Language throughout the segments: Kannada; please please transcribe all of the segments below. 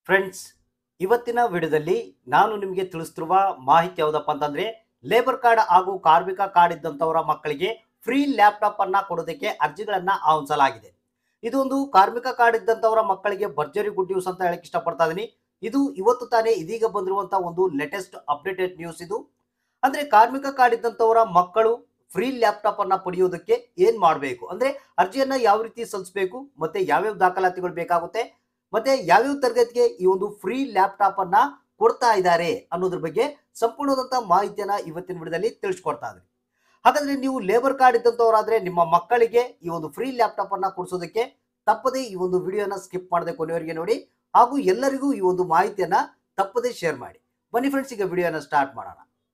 ಫ್ರೆಂಡ್ಸ್ ಇವತ್ತಿನ ವಿಡಿಯೋದಲ್ಲಿ ನಾನು ನಿಮಗೆ ತಿಳಿಸ್ತಿರುವ ಮಾಹಿತಿ ಯಾವುದಪ್ಪ ಅಂತಂದ್ರೆ ಲೇಬರ್ ಕಾರ್ಡ್ ಹಾಗೂ ಕಾರ್ಮಿಕ ಕಾರ್ಡ್ ಇದ್ದಂಥವರ ಮಕ್ಕಳಿಗೆ ಫ್ರೀ ಲ್ಯಾಪ್ಟಾಪ್ ಅನ್ನ ಕೊಡೋದಕ್ಕೆ ಅರ್ಜಿಗಳನ್ನ ಆಹ್ವಾನಿಸಲಾಗಿದೆ ಇದೊಂದು ಕಾರ್ಮಿಕ ಕಾರ್ಡ್ ಇದ್ದಂಥವರ ಮಕ್ಕಳಿಗೆ ಭರ್ಜರಿ ಗುಡ್ ನ್ಯೂಸ್ ಅಂತ ಹೇಳಕ್ ಇಷ್ಟಪಡ್ತಾ ಇದೀನಿ ಇದು ಇವತ್ತು ತಾನೇ ಇದೀಗ ಬಂದಿರುವಂತಹ ಒಂದು ಲೇಟೆಸ್ಟ್ ಅಪ್ಡೇಟೆಡ್ ನ್ಯೂಸ್ ಇದು ಅಂದ್ರೆ ಕಾರ್ಮಿಕ ಕಾರ್ಡ್ ಇದ್ದಂಥವರ ಮಕ್ಕಳು ಫ್ರೀ ಲ್ಯಾಪ್ಟಾಪ್ ಅನ್ನ ಪಡೆಯೋದಕ್ಕೆ ಏನ್ ಮಾಡಬೇಕು ಅಂದ್ರೆ ಅರ್ಜಿಯನ್ನ ಯಾವ ರೀತಿ ಸಲ್ಲಿಸಬೇಕು ಮತ್ತೆ ಯಾವ್ಯಾವ ದಾಖಲಾತಿಗಳು ಬೇಕಾಗುತ್ತೆ ಮತ್ತೆ ಯಾವ್ಯಾವ ತರಗತಿಗೆ ಈ ಒಂದು ಫ್ರೀ ಲ್ಯಾಪ್ಟಾಪ್ ಅನ್ನ ಕೊಡ್ತಾ ಇದ್ದಾರೆ ಅನ್ನೋದ್ರ ಬಗ್ಗೆ ಸಂಪೂರ್ಣವಾದಂತ ಮಾಹಿತಿಯನ್ನ ಇವತ್ತಿನ ವಿಡಿಯೋದಲ್ಲಿ ತಿಳಿಸ್ಕೊಡ್ತಾ ಇದ್ರಿ ಹಾಗಾದ್ರೆ ನೀವು ಲೇಬರ್ ಕಾರ್ಡ್ ಇದ್ದಂತವರಾದ್ರೆ ನಿಮ್ಮ ಮಕ್ಕಳಿಗೆ ಈ ಒಂದು ಫ್ರೀ ಲ್ಯಾಪ್ಟಾಪ್ ಅನ್ನ ಕೊಡಿಸೋದಕ್ಕೆ ತಪ್ಪದೇ ಈ ಒಂದು ವಿಡಿಯೋನ ಸ್ಕಿಪ್ ಮಾಡದೆ ಕೊನೆಯವರೆಗೆ ನೋಡಿ ಹಾಗೂ ಎಲ್ಲರಿಗೂ ಈ ಒಂದು ಮಾಹಿತಿಯನ್ನ ತಪ್ಪದೇ ಶೇರ್ ಮಾಡಿ ಬನ್ನಿ ಫ್ರೆಂಡ್ಸ್ ಈಗ ವಿಡಿಯೋನ ಸ್ಟಾರ್ಟ್ ಮಾಡೋಣ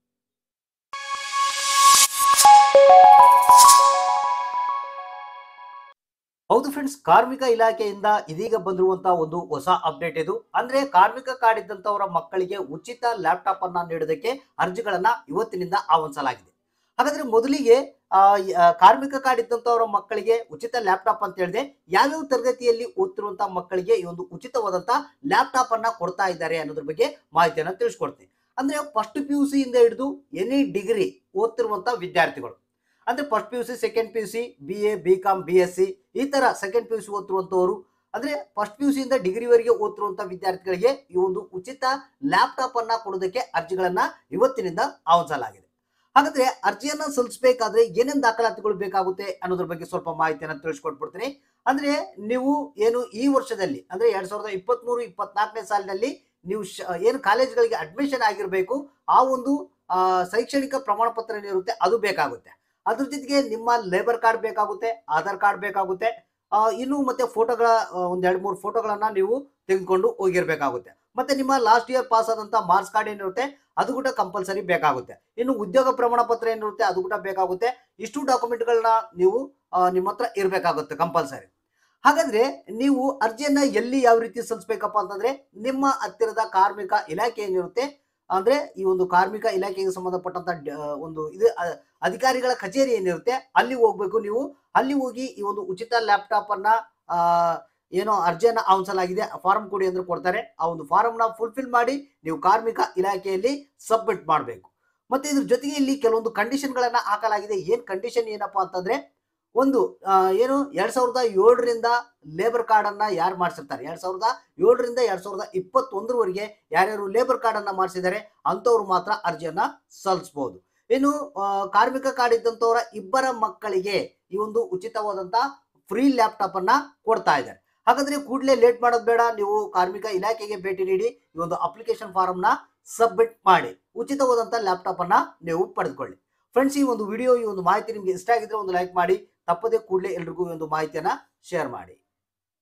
ಹೌದು ಫ್ರೆಂಡ್ಸ್ ಕಾರ್ಮಿಕ ಇಲಾಖೆಯಿಂದ ಇದೀಗ ಬಂದಿರುವಂತಹ ಒಂದು ಹೊಸ ಅಪ್ಡೇಟ್ ಇದು ಅಂದ್ರೆ ಕಾರ್ಮಿಕ ಕಾರ್ಡ್ ಇದ್ದಂತವರ ಮಕ್ಕಳಿಗೆ ಉಚಿತ ಲ್ಯಾಪ್ಟಾಪ್ ಅನ್ನ ನೀಡೋದಕ್ಕೆ ಅರ್ಜಿಗಳನ್ನ ಇವತ್ತಿನಿಂದ ಆಹ್ವಾನಿಸಲಾಗಿದೆ ಹಾಗಾದ್ರೆ ಮೊದಲಿಗೆ ಆ, ಯ- ಆ, ಕಾರ್ಮಿಕ ಕಾರ್ಡ್ ಇದ್ದಂತವರ ಮಕ್ಕಳಿಗೆ ಉಚಿತ ಲ್ಯಾಪ್ಟಾಪ್ ಅಂತ ಹೇಳಿದೆ ಯಾವ್ಯಾವ ತರಗತಿಯಲ್ಲಿ ಓದ್ತಿರುವಂತಹ ಮಕ್ಕಳಿಗೆ ಈ ಒಂದು ಉಚಿತವಾದಂತಹ ಲ್ಯಾಪ್ಟಾಪ್ ಅನ್ನ ಕೊಡ್ತಾ ಇದ್ದಾರೆ ಅನ್ನೋದ್ರ ಬಗ್ಗೆ ಮಾಹಿತಿಯನ್ನ ತಿಳಿಸ್ಕೊಡ್ತೀನಿ ಅಂದ್ರೆ ಫಸ್ಟ್ ಪಿ ಯು ಸಿ ಇಂದ ಹಿಡಿದು ಎನಿ ಡಿಗ್ರಿ ಓದ್ತಿರುವಂತಹ ವಿದ್ಯಾರ್ಥಿಗಳು ಅಂದ್ರೆ first P U C second P U C B A B com B S C ಈ ತರ ಸೆಕೆಂಡ್ ಪಿ ಯು ಸಿ ಓದ್ತಿರುವಂತವರು ಅಂದ್ರೆ ಫಸ್ಟ್ ಪಿ ಯು ಸಿ ಇಂದ ಡಿಗ್ರಿವರೆಗೆ ಓದ್ತಿರುವಂತ ವಿದ್ಯಾರ್ಥಿಗಳಿಗೆ ಈ ಒಂದು ಉಚಿತ ಲ್ಯಾಪ್ಟಾಪ್ ಅನ್ನ ಕೊಡೋದಕ್ಕೆ ಅರ್ಜಿಗಳನ್ನ ಇವತ್ತಿನಿಂದ ಆಹ್ವಾನಿಸಲಾಗಿದೆ ಹಾಗಾದ್ರೆ ಅರ್ಜಿಯನ್ನ ಸಲ್ಲಿಸಬೇಕಾದ್ರೆ ಏನೇನ್ ದಾಖಲಾತಿಗಳು ಬೇಕಾಗುತ್ತೆ ಅನ್ನೋದ್ರ ಬಗ್ಗೆ ಸ್ವಲ್ಪ ಮಾಹಿತಿಯನ್ನ ತಿಳಿಸ್ಕೊಟ್ಬಿಡ್ತೀನಿ ಅಂದ್ರೆ ನೀವು ಏನು ಈ ವರ್ಷದಲ್ಲಿ ಅಂದ್ರೆ ಎರಡ್ ಸಾವಿರದ ಇಪ್ಪತ್ತ್ ಮೂರು ಇಪ್ಪತ್ನಾಲ್ಕನೇ ಸಾಲಿನಲ್ಲಿ ನೀವು ಶ- ಏನು ಕಾಲೇಜ್ಗಳಿಗೆ ಅಡ್ಮಿಷನ್ ಆಗಿರ್ಬೇಕು ಆ ಒಂದು ಆ, ಶೈಕ್ಷಣಿಕ ಪ್ರಮಾಣ ಪತ್ರ ಏನಿರುತ್ತೆ ಅದು ಬೇಕಾಗುತ್ತೆ ಅದ್ರ ಜೊತೆಗೆ ನಿಮ್ಮ ಲೇಬರ್ ಕಾರ್ಡ್ ಬೇಕಾಗುತ್ತೆ ಆಧಾರ್ ಕಾರ್ಡ್ ಬೇಕಾಗುತ್ತೆ ಆ, ಇನ್ನು ಮತ್ತೆ ಫೋಟೋಗಳ ಆ, ಒಂದ್ ಎರಡ್ ಮೂರು ಫೋಟೋಗಳನ್ನ ನೀವು ತೆಗೆದುಕೊಂಡು ಹೋಗಿರ್ಬೇಕಾಗುತ್ತೆ ಮತ್ತೆ ನಿಮ್ಮ ಲಾಸ್ಟ್ ಇಯರ್ ಪಾಸ್ ಆದಂತ ಮಾರ್ಕ್ಸ್ ಕಾರ್ಡ್ ಏನಿರುತ್ತೆ ಅದು ಕೂಡ ಕಂಪಲ್ಸರಿ ಬೇಕಾಗುತ್ತೆ ಇನ್ನು ಉದ್ಯೋಗ ಪ್ರಮಾಣ ಪತ್ರ ಏನಿರುತ್ತೆ ಅದು ಕೂಡ ಬೇಕಾಗುತ್ತೆ ಇಷ್ಟು ಡಾಕ್ಯುಮೆಂಟ್ಗಳನ್ನ ನೀವು ಆ, ನಿಮ್ಮ ಹತ್ರ ಇರಬೇಕಾಗುತ್ತೆ ಕಂಪಲ್ಸರಿ ಹಾಗಾದ್ರೆ ನೀವು ಅರ್ಜಿಯನ್ನ ಎಲ್ಲಿ ಯಾವ ರೀತಿ ಸಲ್ಲಿಸಬೇಕಪ್ಪ ಅಂತಂದ್ರೆ ನಿಮ್ಮ ಹತ್ತಿರದ ಕಾರ್ಮಿಕ ಇಲಾಖೆ ಏನಿರುತ್ತೆ ಅಂದ್ರೆ ಈ ಒಂದು ಕಾರ್ಮಿಕ ಇಲಾಖೆಗೆ ಸಂಬಂಧಪಟ್ಟಂತ ಡ- ಒಂದು ಇದು ಅ, ಅಧಿಕಾರಿಗಳ ಕಚೇರಿ ಏನಿರುತ್ತೆ ಅಲ್ಲಿ ಹೋಗ್ಬೇಕು ನೀವು ಅಲ್ಲಿ ಹೋಗಿ ಈ ಒಂದು ಉಚಿತ ಲ್ಯಾಪ್ಟಾಪ್ ಅನ್ನ ಆ, ಏನೋ ಅರ್ಜಿಯನ್ನ ಆಹ್ವಾನಿಸಲಾಗಿದೆ ಫಾರ್ಮ್ ಕೊಡಿ ಅಂದ್ರೆ ಕೊಡ್ತಾರೆ ಆ ಒಂದು ಫಾರ್ಮ್ ನ ಫುಲ್ಫಿಲ್ ಮಾಡಿ ನೀವು ಕಾರ್ಮಿಕ ಇಲಾಖೆಯಲ್ಲಿ ಸಬ್ಮಿಟ್ ಮಾಡಬೇಕು ಮತ್ತೆ ಇದ್ರ ಜೊತೆಗೆ ಇಲ್ಲಿ ಕೆಲವೊಂದು ಕಂಡೀಷನ್ ಗಳನ್ನ ಹಾಕಲಾಗಿದೆ ಏನ್ ಕಂಡೀಷನ್ ಏನಪ್ಪಾ ಅಂತಂದ್ರೆ ಒಂದು ಆ, ಏನು ಎರಡ್ ಸಾವಿರದ ಏಳರಿಂದ ಲೇಬರ್ ಕಾರ್ಡ್ ಅನ್ನ ಯಾರು ಮಾಡಿಸಿರ್ತಾರೆ ಎರಡ್ ಸಾವಿರದ ಏಳರಿಂದ ಎರಡ್ ಸಾವಿರದ ಇಪ್ಪತ್ತೊಂದರವರೆಗೆ ಯಾರ್ಯಾರು ಲೇಬರ್ ಕಾರ್ಡ್ ಅನ್ನ ಮಾಡಿಸಿದ್ದಾರೆ ಅಂತವ್ರು ಮಾತ್ರ ಅರ್ಜಿಯನ್ನ ಸಲ್ಲಿಸಬಹುದು ಇನ್ನು ಆ, ಕಾರ್ಮಿಕ ಕಾರ್ಡ್ ಇದ್ದಂತವರ ಇಬ್ಬರ ಮಕ್ಕಳಿಗೆ ಈ ಒಂದು ಉಚಿತವಾದಂತ ಫ್ರೀ ಲ್ಯಾಪ್ಟಾಪ್ ಅನ್ನ ಕೊಡ್ತಾ ಇದ್ದಾರೆ ಹಾಗಾದ್ರೆ ಕೂಡಲೇ ಲೇಟ್ ಮಾಡೋದು ಬೇಡ ನೀವು ಕಾರ್ಮಿಕ ಇಲಾಖೆಗೆ ಭೇಟಿ ನೀಡಿ ಈ ಒಂದು ಅಪ್ಲಿಕೇಶನ್ ಫಾರಂ ನ ಸಬ್ಮಿಟ್ ಮಾಡಿ ಉಚಿತವಾದಂತ ಲ್ಯಾಪ್ಟಾಪ್ ಅನ್ನ ನೀವು ಪಡೆದುಕೊಳ್ಳಿ ಫ್ರೆಂಡ್ಸ್ ಈ ಒಂದು ವಿಡಿಯೋ ಈ ಒಂದು ಮಾಹಿತಿ ನಿಮ್ಗೆ ಇಷ್ಟ ಆಗಿದ್ರೆ ಒಂದು ಲೈಕ್ ಮಾಡಿ ತಪ್ಪದೇ ಕೂಡಲೇ ಎಲ್ರಿಗೂ ಈ ಒಂದು ಮಾಹಿತಿಯನ್ನ ಶೇರ್ ಮಾಡಿ